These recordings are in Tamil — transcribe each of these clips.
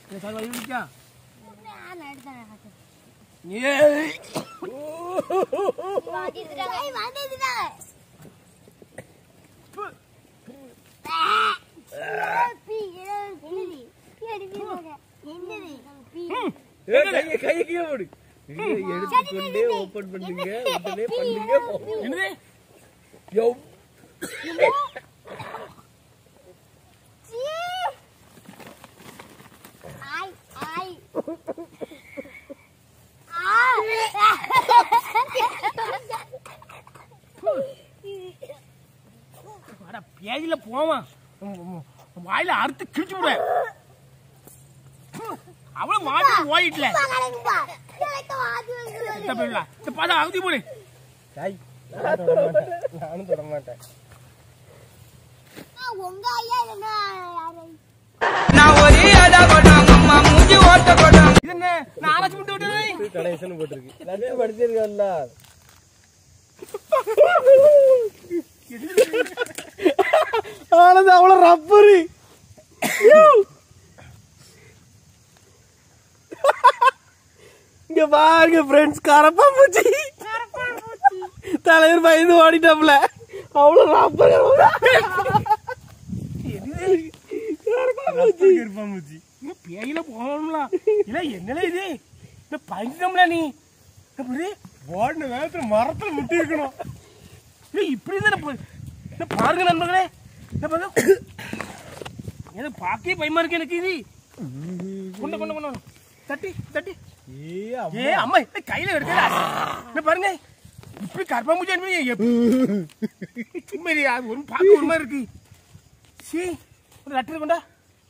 இந்த சார் வழி விடுச்சா நான் எடுத்தேன் ஏய் மாட்டிட்டாங்க மாட்டிட்டாங்க கையை கையை கீழே போடு இங்க எடுத்துக்கொண்டே ஓபன் பண்ணுங்க உடனே பண்ணுங்க என்னது யோ அட பேஜில போவான் வாயில அறுத்து கிழிச்சு விடுவேன் அவளும் மாட்டி ஓடிட்டல இந்த பிள்ளை இந்த பாதம் அகதி போடு டாய் நான் தொட மாட்டேன் நானும் தொட மாட்டேன் உங்க ஐயா இல்லைன்னா யாரு நான் ஒரே அடா கொண்டாங்க அம்மா மூஞ்சி ஓட்ட கொண்டாங்க இது என்ன நான் ஆராய்ச்சி பண்ணிட்டு விட்டது கணேசன் போட்டிருக்கு எல்லாத்தையும் படிச்சிருக்கல ஆனது அவ்வளவு ரப்பரு இங்க பாருங்க ஃப்ரெண்ட்ஸ் கரப்பா பூச்சி தலைவர் பயந்து ஓடிட்டாப்ல அவ்வளவு ரப்பர் கருப்பாம்பூச்சி இன்னும் பேயில போகணும்ல இல்ல என்னல இது இந்த பயந்துட்டோம்ல நீ எப்படி ஓடின வேகத்துல மரத்துல முட்டி இருக்கணும் இல்ல இப்படி தானே போ- இந்த பாருங்க நண்பர்களே இந்த பாருங்க எனக்கு பார்க்கவே பயமா இருக்கு எனக்கு இது கொண்டு கொண்டு கொண்டு தட்டி தட்டி ஏ ஏ அம்மா இந்த கையில எடுக்கல இந்த பாருங்க இப்படி கர்ப்பமூச்சி அனுப்பி சும்மா இரு, அது ஒரு பார்க்க ஒரு மாதிரி இருக்கு சீ ஒரு லெட்டர் கொண்டா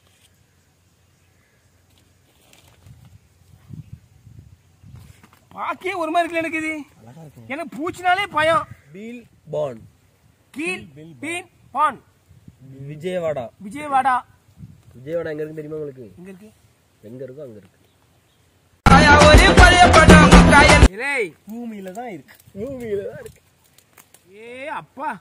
பார்க்கவே ஒரு மாதிரி இருக்குல்ல எனக்கு இது எனக்கு பூச்சினாலே பயம் பீல் பாண்ட் கீழ் பீன் பான் விஜயவாடா விஜயவாடா விஜயவாடா எங்க இருக்கு தெரியுமா உங்களுக்கு எங்க இருக்கு எங்க இருக்கோ அங்க இருக்கு ஒரே பழைய படம் முக்காயன் ஏய் பூமியில தான் இருக்கு பூமியில தான் இருக்கு ஏ அப்பா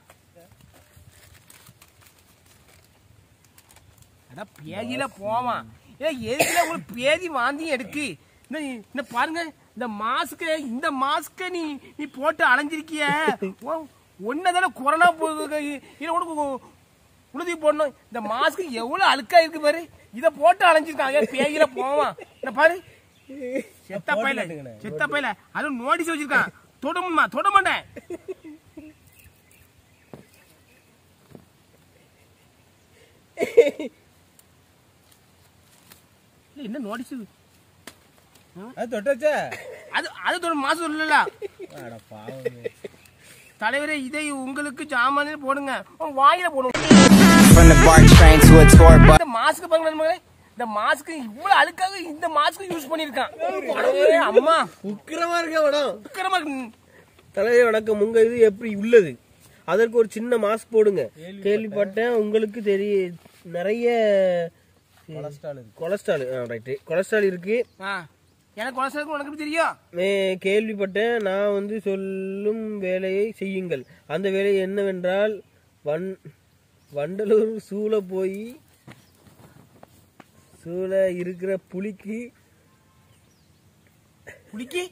அட பேதியில போவான் ஏ எதுல உங்களுக்கு பேதி வாந்தி எடுக்கு இந்த இந்த பாருங்க இந்த மாஸ்க் இந்த மாஸ்க நீ நீ போட்டு அலைஞ்சிருக்கிய ஒன்னதான கொரோனா இதை கூட உழுதி போடணும் இந்த மாஸ்க் எவ்வளவு அழுக்கா இருக்கு பாரு இத போட்டு அலைஞ்சிருக்கான் ஏன் பேயில போவான் இந்த பாரு செத்த பையல செத்த பையல அதுவும் நோட்டீஸ் வச்சிருக்கான் தொடமா தொட மாட்டேன் இல்ல, என்ன நோட்டீஸ் அது தொட்டாச்சா அது அது தொட மாசம் இல்லல அட பாவம் தலைவரே இதை உங்களுக்கு ஜாமானே போடுங்க உங்க வாயில போடுங்க From the BART train to a tour bus. இந்த மாஸ்க் பாருங்க நண்பர்களே இந்த மாஸ்க் இவ்வளவு அழுக்காக இந்த மாஸ்க் யூஸ் பண்ணிருக்கான் அடே அம்மா உக்கிரமா இருக்க மேடம் உக்கிரமா இருக்கு. தலைவர் வணக்கம் உங்க இது எப்படி உள்ளது அதற்கு ஒரு சின்ன மாஸ்க் போடுங்க கேள்விப்பட்டேன் உங்களுக்கு தெரிய நிறைய கொலஸ்ட்ரால் கொலஸ்ட்ரால் ரைட்டு கொலஸ்ட்ரால் இருக்கு ஆ, எனக்கு கொலஸ்ட்ரால் உனக்கு எப்படி தெரியும் மே கேள்விப்பட்டேன் நான் வந்து சொல்லும் வேலையை செய்யுங்கள் அந்த வேலை என்னவென்றால் வன் வண்டலூர் சூளை போய் சூளை இருக்கிற புலிக்கு புளிக்கி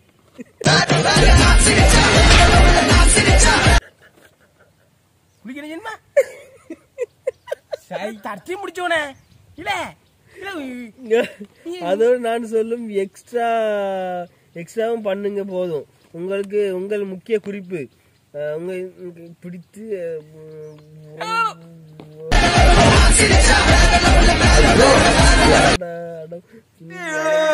புளிக்கி என்ன தட்டி முடிச்சவனே இல்ல இல்ல அதோடு நான் சொல்லும் எக்ஸ்ட்ரா எக்ஸ்ட்ராவும் பண்ணுங்க போதும் உங்களுக்கு உங்கள் முக்கிய குறிப்பு அஹ், உங்க உங்களுக்கு பிடித்து அஹ், அட, அட,